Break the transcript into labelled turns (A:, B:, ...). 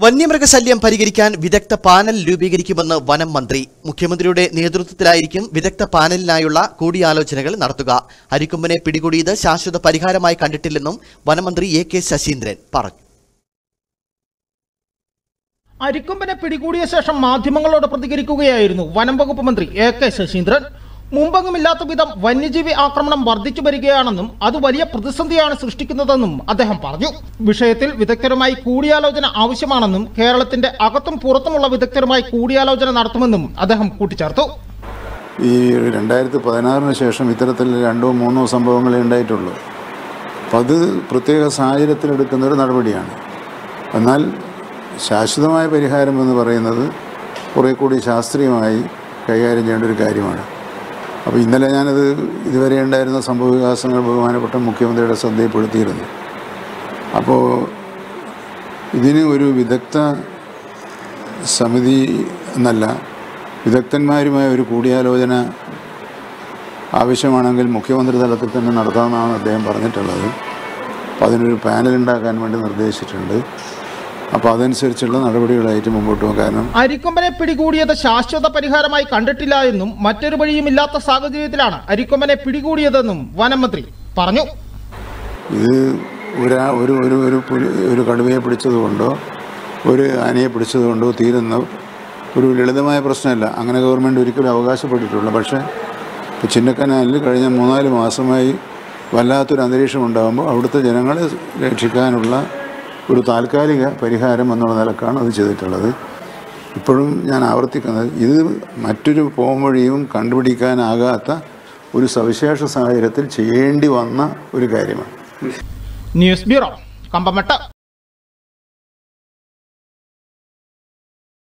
A: വന്യമൃഗശല്യം പരിഹരിക്കാൻ വിദഗ്ധ പാനൽ രൂപീകരിക്കുമെന്ന് വനം മന്ത്രി മുഖ്യമന്ത്രിയുടെ നേതൃത്വത്തിലായിരിക്കും വിദഗ്ധ പാനലിനായുള്ള കൂടിയാലോചനകൾ നടത്തുക അരിക്കൊമ്പനെ പിടികൂടിയത് ശാശ്വത പരിഹാരമായി കണ്ടിട്ടില്ലെന്നും വനമന്ത്രി എ കെ ശശീന്ദ്രൻ പറഞ്ഞു
B: അരിക്കൊമ്പനെ പിടികൂടിയ ശേഷം മാധ്യമങ്ങളോട് പ്രതികരിക്കുകയായിരുന്നു വനം വകുപ്പ് മന്ത്രി എ കെ ശശീന്ദ്രൻ മുമ്പെങ്ങുമില്ലാത്ത വിധം വന്യജീവി ആക്രമണം വർദ്ധിച്ചു വരികയാണെന്നും അത് വലിയ പ്രതിസന്ധിയാണ് സൃഷ്ടിക്കുന്നതെന്നും അദ്ദേഹം പറഞ്ഞു വിഷയത്തിൽ വിദഗ്ധരുമായി കൂടിയാലോചന ആവശ്യമാണെന്നും കേരളത്തിന്റെ അകത്തും പുറത്തുമുള്ള വിദഗ്ധരുമായി കൂടിയാലോചന നടത്തുമെന്നും അദ്ദേഹം കൂട്ടിച്ചേർത്തു
C: ഈ രണ്ടായിരത്തി പതിനാറിന് ശേഷം ഇത്തരത്തിൽ രണ്ടോ മൂന്നോ സംഭവങ്ങളേ ഉണ്ടായിട്ടുള്ളൂ അപ്പം അത് പ്രത്യേക സാഹചര്യത്തിലെടുക്കുന്ന ഒരു നടപടിയാണ് എന്നാൽ ശാശ്വതമായ പരിഹാരം എന്ന് പറയുന്നത് കുറേ കൂടി ശാസ്ത്രീയമായി കൈകാര്യം ചെയ്യേണ്ട ഒരു കാര്യമാണ് അപ്പോൾ ഇന്നലെ ഞാനത് ഇതുവരെ ഉണ്ടായിരുന്ന സംഭവ വികാസങ്ങൾ ബഹുമാനപ്പെട്ട മുഖ്യമന്ത്രിയുടെ ശ്രദ്ധയിൽപ്പെടുത്തിയിരുന്നു അപ്പോൾ ഇതിന് ഒരു വിദഗ്ധ സമിതി എന്നല്ല വിദഗ്ധന്മാരുമായ ഒരു കൂടിയാലോചന ആവശ്യമാണെങ്കിൽ മുഖ്യമന്ത്രി തലത്തിൽ തന്നെ നടത്താമെന്നാണ് അദ്ദേഹം പറഞ്ഞിട്ടുള്ളത് അപ്പോൾ അതിനൊരു പാനൽ ഉണ്ടാക്കാൻ വേണ്ടി നിർദ്ദേശിച്ചിട്ടുണ്ട് അപ്പോൾ അതനുസരിച്ചുള്ള നടപടികളായിട്ട് മുമ്പോട്ട് പോകും കാരണം
B: അരിക്കൊമ്പനെ പിടികൂടിയത് ശാശ്വത പരിഹാരമായി കണ്ടിട്ടില്ല എന്നും മറ്റൊരു വഴിയുമില്ലാത്ത സാഹചര്യത്തിലാണ് അരിക്കൊമ്പനെ പിടികൂടിയതെന്നും വനം മന്ത്രി പറഞ്ഞു
C: ഇത് ഒരാ ഒരു ഒരു ഒരു പുലി ഒരു കടുവയെ പിടിച്ചതുകൊണ്ടോ ഒരു ആനയെ പിടിച്ചതുകൊണ്ടോ തീരുന്ന ഒരു ലളിതമായ പ്രശ്നമല്ല അങ്ങനെ ഗവൺമെൻറ് ഒരിക്കലും അവകാശപ്പെട്ടിട്ടുള്ള പക്ഷേ ഇപ്പോൾ ചിന്നക്കനാലിൽ കഴിഞ്ഞ മൂന്നാല് മാസമായി വല്ലാത്തൊരു അന്തരീക്ഷം ഉണ്ടാകുമ്പോൾ അവിടുത്തെ ജനങ്ങളെ രക്ഷിക്കാനുള്ള ഒരു താൽക്കാലിക പരിഹാരം എന്നുള്ള നിലക്കാണ് അത് ചെയ്തിട്ടുള്ളത് ഇപ്പോഴും ഞാൻ ആവർത്തിക്കുന്നത് ഇത് മറ്റൊരു പോംവഴിയും കണ്ടുപിടിക്കാനാകാത്ത ഒരു സവിശേഷ സാഹചര്യത്തിൽ ചെയ്യേണ്ടി വന്ന ഒരു കാര്യമാണ്
B: ന്യൂസ് ബ്യൂറോ കമ്പമട്ട